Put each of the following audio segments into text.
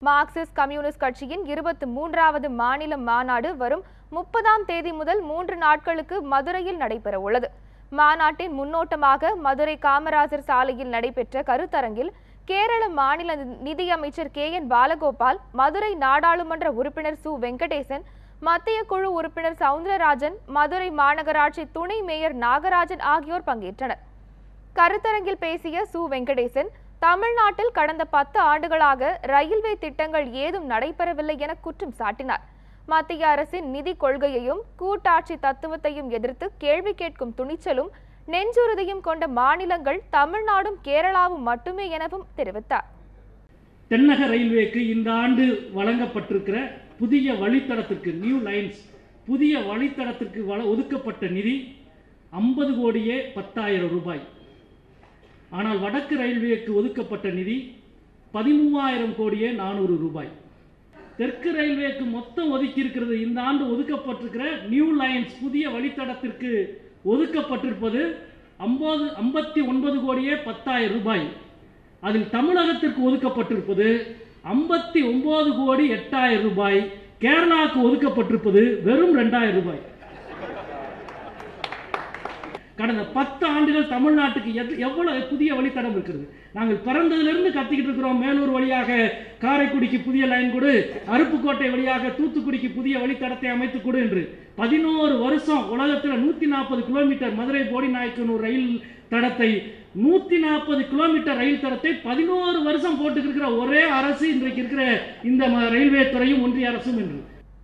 Marxist communist கட்சியின் இருபத்தி மூன்றாவது மாநில மாநாடு வரும் முப்பதாம் தேதி முதல் மூன்று நாட்களுக்கு மதுரையில் நடைபெற உள்ளது மாநாட்டின் முன்னோட்டமாக மதுரை காமராஜர் சாலையில் நடைபெற்ற கருத்தரங்கில் கேரள மாநில நிதியமைச்சர் கே என் பாலகோபால் மதுரை நாடாளுமன்ற உறுப்பினர் சு வெங்கடேசன் மத்திய குழு உறுப்பினர் சவுந்தரராஜன் மதுரை மாநகராட்சி துணை மேயர் நாகராஜன் ஆகியோர் பங்கேற்றனர் கருத்தரங்கில் பேசிய சு வெங்கடேசன் தமிழ்நாட்டில் கடந்த பத்து ஆண்டுகளாக ரயில்வே திட்டங்கள் ஏதும் நடைபெறவில்லை என குற்றம் சாட்டினார் மத்திய அரசின் நிதி கொள்கையையும் கூட்டாட்சி தத்துவத்தையும் எதிர்த்து கேள்வி கேட்கும் துணிச்சலும் நெஞ்சுறுதியும் கொண்ட மாநிலங்கள் தமிழ்நாடும் கேரளாவும் மட்டுமே எனவும் தெரிவித்தார் தென்னக ரயில்வேக்கு இந்த ஆண்டு வழங்கப்பட்டிருக்கிற புதிய வழித்தடத்திற்கு நியூ லைன்ஸ் புதிய வழித்தடத்திற்கு வழ- ஒதுக்கப்பட்ட நிதி ஐம்பது கோடியே பத்தாயிரம் ரூபாய் ஆனால் வடக்கு ரயில்வேக்கு ஒதுக்கப்பட்ட நிதி பதிமூவாயிரம் கோடியே நானூறு ரூபாய் தெற்கு ரயில்வேக்கு மொத்தம் ஒதுக்கி இருக்கிறது இந்த ஆண்டு ஒதுக்கப்பட்டிருக்கிற நியூ லைன்ஸ் புதிய வழித்தடத்திற்கு ஒதுக்கப்பட்டிருப்பது ஐம்பது ஐம்பத்தி ஒன்பது கோடியே பத்தாயிரம் ரூபாய் அதில் தமிழகத்திற்கு ஒதுக்கப்பட்டிருப்பது ஐம்பத்தி ஒன்பது கோடி எட்டாயிரம் ரூபாய் கேரளாவுக்கு ஒதுக்கப்பட்டிருப்பது வெறும் ரெண்டாயிரம் ரூபாய் கடந்த பத்து ஆண்டுகள் தமிழ்நாட்டுக்கு எத்- எவ்வளவு புதிய வழித்தடம் இருக்கிறது நாங்கள் பிறந்ததிலிருந்து கத்திக்கிட்டு இருக்கிறோம் மேலூர் வழியாக காரைக்குடிக்கு புதிய லைன் கொடு அருப்புக்கோட்டை வழியாக தூத்துக்குடிக்கு புதிய வழித்தடத்தை அமைத்துக் கொடு என்று பதினோரு வருஷம் உலகத்தில் நூத்தி நாற்பது kilometre Madurai Bodinayakanur rail தடத்தை நூத்தி நாற்பது கிலோமீட்டர் ரயில் தடத்தை பதினோரு வருஷம் போட்டுக்கிட்டு இருக்கிற ஒரே அரசு இன்றைக்கு இருக்கிற இந்த ம- ரயில்வே துறையும் ஒன்றிய அரசும் என்று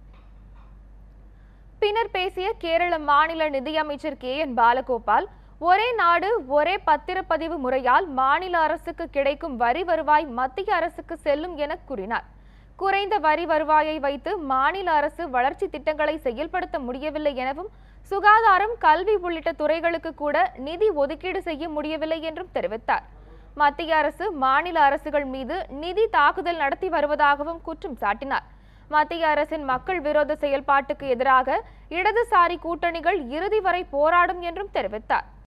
பின்னர் பேசிய கேரள மாநில நிதியமைச்சர் கே என் பாலகோபால் ஒரே நாடு ஒரே பத்திரப்பதிவு முறையால் மாநில அரசுக்கு கிடைக்கும் வரி வருவாய் மத்திய அரசுக்கு செல்லும் என கூறினார் குறைந்த வரி வருவாயை வைத்து மாநில அரசு வளர்ச்சி திட்டங்களை செயல்படுத்த முடியவில்லை எனவும் சுகாதாரம் கல்வி உள்ளிட்ட துறைகளுக்கு கூட நிதி ஒதுக்கீடு செய்ய முடியவில்லை என்றும் தெரிவித்தார் மத்திய அரசு மாநில அரசுகள் மீது நிதி தாக்குதல் நடத்தி வருவதாகவும் குற்றம் சாட்டினார் மத்திய அரசின் மக்கள் விரோத செயல்பாட்டுக்கு எதிராக இடதுசாரி கூட்டணிகள் இறுதி வரை போராடும் என்றும் தெரிவித்தார்